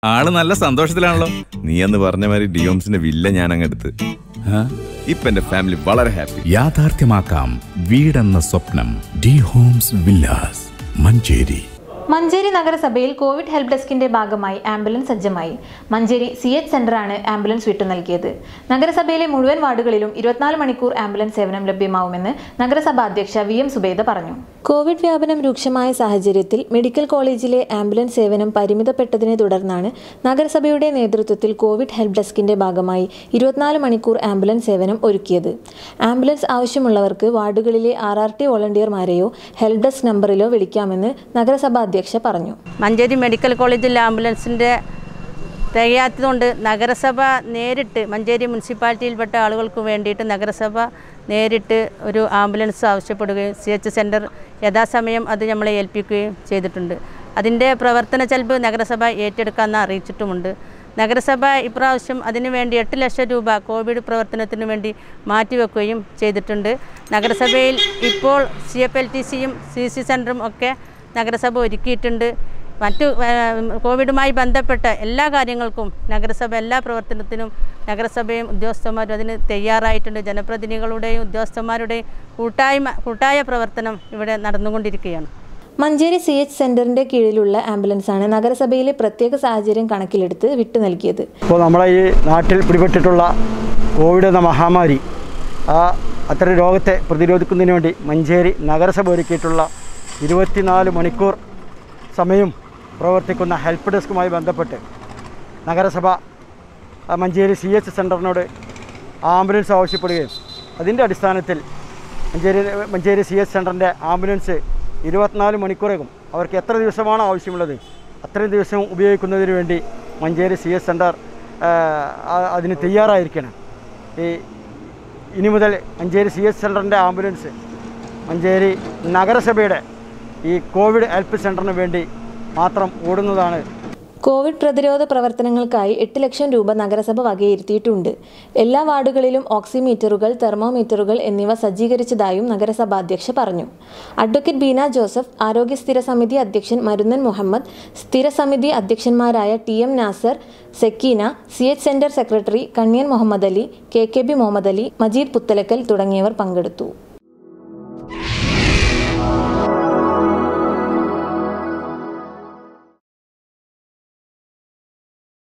ആള് നല്ല സന്തോഷത്തിലാണല്ലോ നീ എന്ന് പറഞ്ഞ മാതിരി ഡിയോംസിന്റെ വില്ല ഞാൻ അങ്ങെടുത്ത് ആ? ഇപ്പൊ എന്റെ ഫാമിലി വളരെ ഹാപ്പി യാഥാർത്ഥ്യമാക്കാം വീടെന്ന സ്വപ്നം D homes villas Manjeri Manjeri നഗരസഭയിൽ കോവിഡ് ഹെൽപ്പ് ഡെസ്കിന്റെ ഭാഗമായി ആംബുലൻസ് സജ്ജമായി മഞ്ചേരി സി എച്ച് സെന്ററാണ് ആംബുലൻസ് വിട്ടു നൽകിയത് നഗരസഭയിലെ മുഴുവൻ വാർഡുകളിലും ഇരുപത്തിനാല് മണിക്കൂർ ആംബുലൻസ് സേവനം ലഭ്യമാവുമെന്ന് നഗരസഭാ അധ്യക്ഷ വി എം സുബൈദ പറഞ്ഞു കോവിഡ് വ്യാപനം രൂക്ഷമായ സാഹചര്യത്തിൽ മെഡിക്കൽ കോളേജിലെ ആംബുലൻസ് സേവനം പരിമിതപ്പെട്ടതിനെ തുടർന്നാണ് നഗരസഭയുടെ നേതൃത്വത്തിൽ കോവിഡ് ഹെൽപ്പ് ഡെസ്കിന്റെ ഭാഗമായി ഇരുപത്തിനാല് മണിക്കൂർ ആംബുലൻസ് സേവനം ഒരുക്കിയത് ആംബുലൻസ് ആവശ്യമുള്ളവർക്ക് വാർഡുകളിലെ ആർ ആർ ടി വോളണ്ടിയർമാരെയോ ഹെൽപ്പ് ഡെസ്ക് നമ്പറിലോ വിളിക്കാമെന്ന് നഗരസഭാ അധ്യക്ഷ പറഞ്ഞു മഞ്ചേരി മെഡിക്കൽ കോളേജിൽ ആംബുലൻസിൻ്റെ തികയാത്തതുകൊണ്ട് നഗരസഭ നേരിട്ട് മഞ്ചേരി മുനിസിപ്പാലിറ്റിയിൽപ്പെട്ട ആളുകൾക്ക് വേണ്ടിയിട്ട് നഗരസഭ നേരിട്ട് ഒരു ആംബുലൻസ് ആവശ്യപ്പെടുകയും സി എച്ച് സെൻറ്റർ യഥാസമയം അത് നമ്മളെ ഏൽപ്പിക്കുകയും ചെയ്തിട്ടുണ്ട് അതിൻ്റെ പ്രവർത്തന ചെലവ് നഗരസഭ ഏറ്റെടുക്കാമെന്ന് അറിയിച്ചിട്ടുമുണ്ട് നഗരസഭ ഇപ്രാവശ്യം അതിനു വേണ്ടി എട്ട് ലക്ഷം രൂപ കോവിഡ് പ്രവർത്തനത്തിന് വേണ്ടി മാറ്റിവെക്കുകയും ചെയ്തിട്ടുണ്ട് നഗരസഭയിൽ ഇപ്പോൾ സി എഫ് എൽ ടി സിയും സി സി സെൻറ്ററും ഒക്കെ നഗരസഭ ഒരുക്കിയിട്ടുണ്ട് മറ്റു ഏഹ്, കോവിഡുമായി ബന്ധപ്പെട്ട എല്ലാ കാര്യങ്ങൾക്കും നഗരസഭ എല്ലാ പ്രവർത്തനത്തിനും നഗരസഭയും ഉദ്യോഗസ്ഥന്മാരും അതിന് തയ്യാറായിട്ടുണ്ട് ജനപ്രതിനിധികളുടെയും ഉദ്യോഗസ്ഥന്മാരുടെയും കൂട്ടായ്മ കൂട്ടായ പ്രവർത്തനം ഇവിടെ നടന്നുകൊണ്ടിരിക്കുകയാണ് മഞ്ചേരി സി എച്ച് സെന്ററിന്റെ കീഴിലുള്ള ആംബുലൻസാണ് നഗരസഭയിലെ പ്രത്യേക സാഹചര്യം കണക്കിലെടുത്ത് വിട്ടു നൽകിയത് ഇപ്പോൾ നമ്മളെ ഈ നാട്ടിൽ പിടിപെട്ടിട്ടുള്ള കോവിഡ് എന്ന മഹാമാരി ആ അത്തരം രോഗത്തെ പ്രതിരോധിക്കുന്നതിന് വേണ്ടി മഞ്ചേരി നഗരസഭ ഒരുക്കിയിട്ടുള്ള ഇരുപത്തിനാല് മണിക്കൂർ സമയം പ്രവർത്തിക്കുന്ന ഹെൽപ്പ് ഡെസ്കുമായി ബന്ധപ്പെട്ട് നഗരസഭ ആ, മഞ്ചേരി സി എച്ച് സെൻറ്ററിനോട് ആംബുലൻസ് ആവശ്യപ്പെടുകയും അതിൻ്റെ അടിസ്ഥാനത്തിൽ മഞ്ചേരി മഞ്ചേരി സി എച്ച് സെൻറ്ററിൻ്റെ ആംബുലൻസ് ഇരുപത്തിനാല് മണിക്കൂറേക്കും അവർക്ക് എത്ര ദിവസമാണ് ആവശ്യമുള്ളത് അത്രയും ദിവസം ഉപയോഗിക്കുന്നതിന് വേണ്ടി മഞ്ചേരി സി എച്ച് സെൻറ്റർ അതിന് തയ്യാറായിരിക്കണം ഈ ഇനി മുതൽ മഞ്ചേരി സി എച്ച് സെൻറ്ററിൻ്റെ ആംബുലൻസ് മഞ്ചേരി നഗരസഭയുടെ ഈ കോവിഡ് ഹെൽപ്പ് സെൻറ്ററിന് വേണ്ടി മാത്രം ഓടുന്നതാണ് കോവിഡ് പ്രതിരോധ പ്രവർത്തനങ്ങൾക്കായി എട്ട് ലക്ഷം രൂപ നഗരസഭ വകയിരുത്തിയിട്ടുണ്ട് എല്ലാ വാർഡുകളിലും ഓക്സിമീറ്ററുകൾ തെർമോമീറ്ററുകൾ എന്നിവ സജ്ജീകരിച്ചതായും നഗരസഭാ അധ്യക്ഷ പറഞ്ഞു അഡ്വക്കേറ്റ് ബീന ജോസഫ് ആരോഗ്യ സ്ഥിര സമിതി അധ്യക്ഷൻ മരുന്നൻ മുഹമ്മദ് സ്ഥിര സമിതി അധ്യക്ഷന്മാരായ T M Nasar Sakeena C H centre secretary Kanniyan Muhammad Ali K K B Muhammad Ali Majeed Puthalakkal തുടങ്ങിയവർ പങ്കെടുത്തു